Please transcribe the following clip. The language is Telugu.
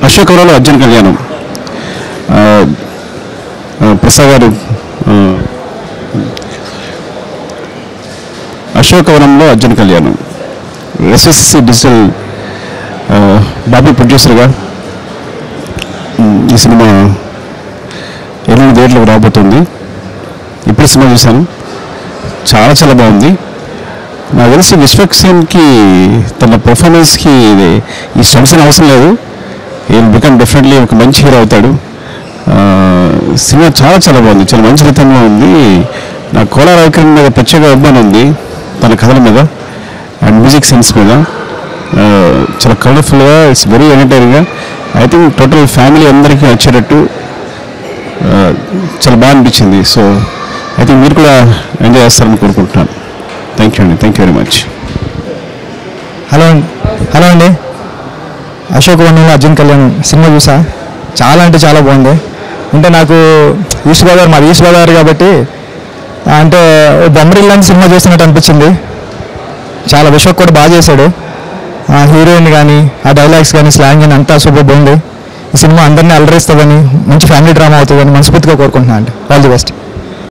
అశోకవరంలో అర్జున్ కళ్యాణం ఆ, ఆ, ప్రసాద్ గారు ఆ, అశోకవనంలో అర్జున్ కళ్యాణం ఎస్ఎస్సి డిజిటల్ ఆ, బాబీ ప్రొడ్యూసర్గా ఉమ్, ఈ సినిమా ఎనిమిది డేట్లకు రాబోతుంది ఇప్పుడు సినిమా చూశాను చాలా చాలా బాగుంది నాకు తెలిసి విశ్వక్సేన్కి తన పర్ఫార్మెన్స్కి ఇది ఈ స్టెమ్స్ అవసరం లేదు ఈ బికమ్ డెఫినెట్లీ ఒక మంచి హీరో అవుతాడు ఆ, సినిమా చాలా చాలా బాగుంది చాలా మంచి రితంలో ఉంది నాకు కోలా రవికరణ్ మీద ప్రత్యేక అభిమానం ఉంది తన కథల మీద అండ్ మ్యూజిక్ సెన్స్ మీద ఆ, చాలా కలర్ఫుల్గా ఇట్స్ వెరీ ఎంటర్టైనింగ్గా ఐ థింక్ టోటల్ ఫ్యామిలీ అందరికీ వచ్చేటట్టు ఆ, చాలా బాగా అనిపించింది సో ఐ థింక్ మీరు కూడా ఎంజాయ్ చేస్తారని కోరుకుంటున్నాను థ్యాంక్ యూ అండి thank you very much hello అండి హలో అండి అశోక్ వనంలో అర్జున్ కళ్యాణ్ సినిమా చూసా చాలా అంటే చాలా బాగుంది అంటే నాకు ఈస్ట్ గోదావరి మాది ఈస్ట్ గోదావరి కాబట్టి అంటే బొమ్మరిల్ లాంటి సినిమా చూస్తున్నట్టు అనిపించింది చాలా విశ్వక్ కూడా బాగా చేశాడు ఆ హీరోయిన్ కానీ ఆ డైలాగ్స్ కానీ స్లాంగ్ కానీ అంతా సూపర్ బాగుంది ఈ సినిమా అందరినీ అలరిస్తుందని మంచి ఫ్యామిలీ డ్రామా అవుతుందని మనస్ఫూర్తిగా కోరుకుంటున్నాను అండి ఆల్ ది బెస్ట్